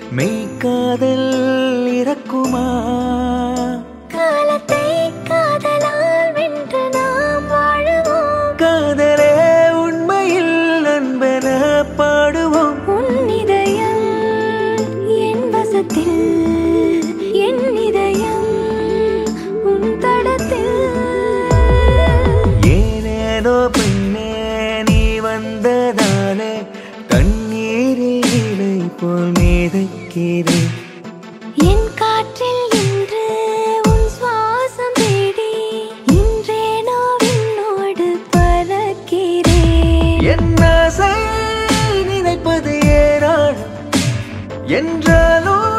மெய்க்காதல் இறக்குமா காலத்தை காதலால் வென்று நாம் வாழுவோம் காதலே உண்மையில் நண்பன பாடுவோம் உன் இதயம் என் வசத்தில் என் இதயம் உன் தடத்தில் ஏனேனோ பெண்ணே நீ வந்ததாலே தண்ணீரில் இலை போல் மிதக்கிறேன் என் காற்றில் இன்று உன் சுவாசம் தேடி இன்றேனோ விண்ணோடு பறக்கிறேன் என் ஆசை நினைப்பது ஏராளம் என்றாலும்